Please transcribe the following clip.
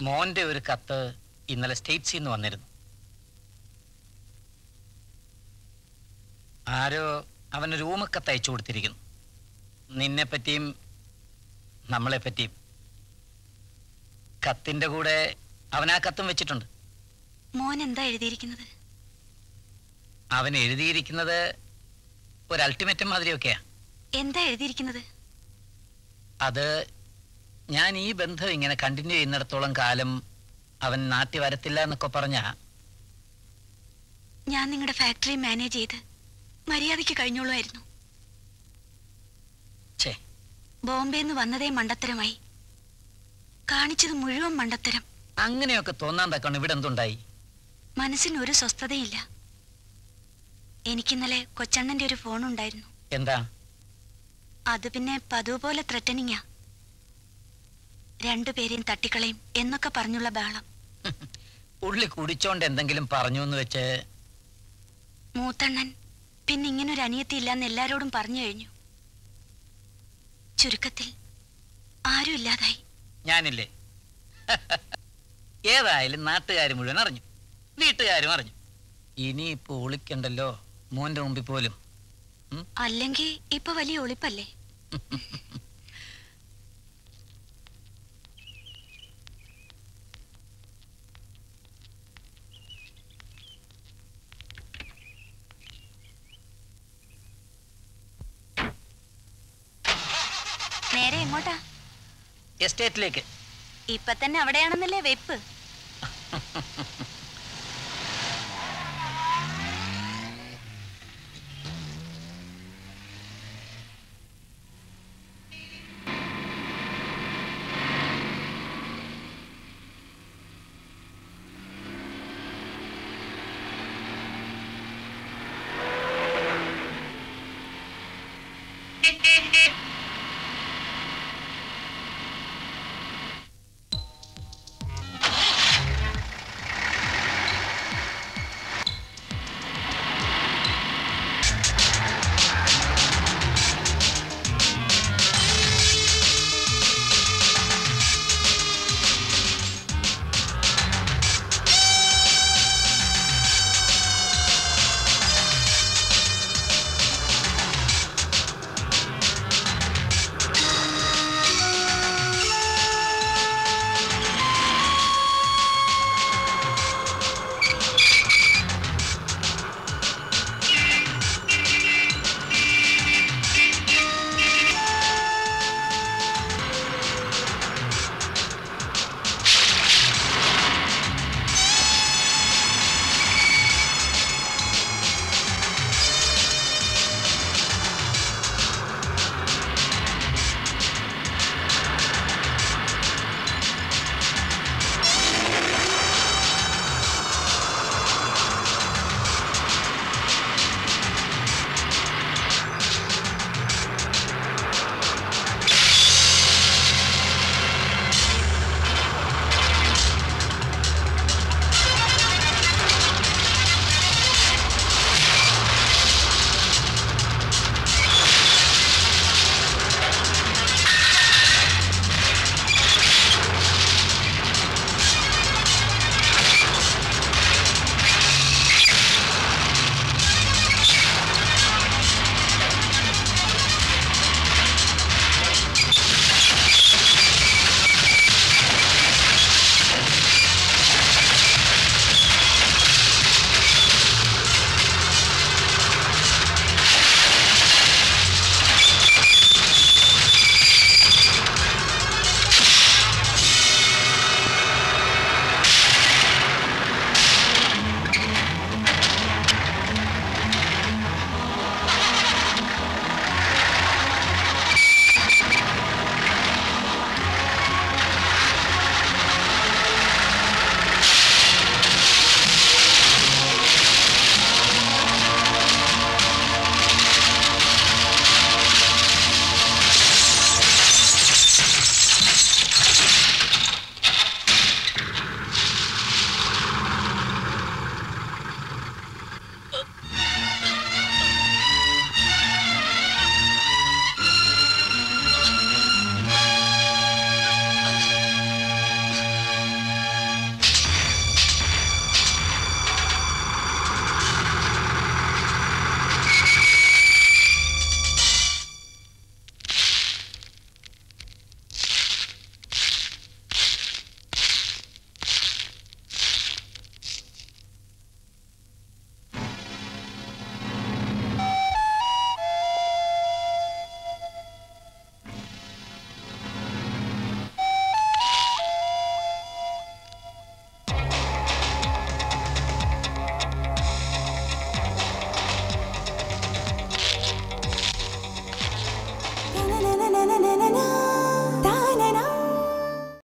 മോന്റെ ഒരു കത്ത് ഇന്നലെ സ്റ്റേറ്റ്സിൽ നിന്ന് വന്നിരുന്നു ആരോ അവന് രൂമക്കത്ത് അയച്ചു കൊടുത്തിരിക്കുന്നു നിന്നെ പറ്റിയും നമ്മളെ പറ്റിയും കത്തിന്റെ കൂടെ അവൻ ആ കത്തും വെച്ചിട്ടുണ്ട് മോൻ എന്താ എഴുതിയിരിക്കുന്നത് അവൻ എഴുതിയിരിക്കുന്നത് ഒരു അൾട്ടിമേറ്റം മാതിരിയൊക്കെയാ എന്താ എഴുതിയിരിക്കുന്നത് അത് ഞാൻ ഈ ബന്ധം ഇങ്ങനെ കണ്ടിന്യൂ ചെയ്യുന്നിടത്തോളം കാലം അവൻ നാട്ടി വരത്തില്ല എന്നൊക്കെ പറഞ്ഞ ഞാൻ നിങ്ങളുടെ ഫാക്ടറി മാനേജ് ചെയ്ത് മര്യാദയ്ക്ക് കഴിഞ്ഞോളുമായിരുന്നു ഛേ ബോംബെന്ന് വന്നതേ മണ്ടത്തരമായി കാണിച്ചത് മുഴുവൻ മണ്ടത്തരം അങ്ങനെയൊക്കെ തോന്നാൻ തക്കണം ഇവിടെ എന്തുണ്ടായി മനസ്സിന് ഒരു സ്വസ്ഥതയില്ല എനിക്കിന്നലെ കൊച്ചണ്ണന്റെ ഒരു ഫോൺ ഉണ്ടായിരുന്നു എന്താ അത് പിന്നെ പതിവ് പോലെ ത്രട്ടനിങ്ങാ രണ്ടുപേരെയും തട്ടിക്കളയും എന്നൊക്കെ പറഞ്ഞുള്ള ബഹളം ഉള്ളി കുടിച്ചോണ്ട് എന്തെങ്കിലും പറഞ്ഞു എന്ന് വെച്ച് മൂത്തണ്ണൻ പിന്നെ ഇങ്ങനൊരു അനിയത്തി ഇല്ലാന്ന് എല്ലാരോടും പറഞ്ഞു കഴിഞ്ഞു ചുരുക്കത്തിൽ ആരും ഇല്ലാതായി ഞാനില്ലേ ഏതായാലും നാട്ടുകാർ മുഴുവൻ അറിഞ്ഞു വീട്ടുകാരും അറിഞ്ഞു ഇനിയിപ്പോ ഒളിക്കണ്ടല്ലോ മോന്റെ മുമ്പിൽ പോലും അല്ലെങ്കിൽ ഇപ്പൊ വലിയ ഒളിപ്പല്ലേ നേരെ എങ്ങോട്ടാ എസ്റ്റേറ്റിലേക്ക് ഇപ്പൊ തന്നെ അവിടെയാണെന്നല്ലേ വെപ്പ് Thank you.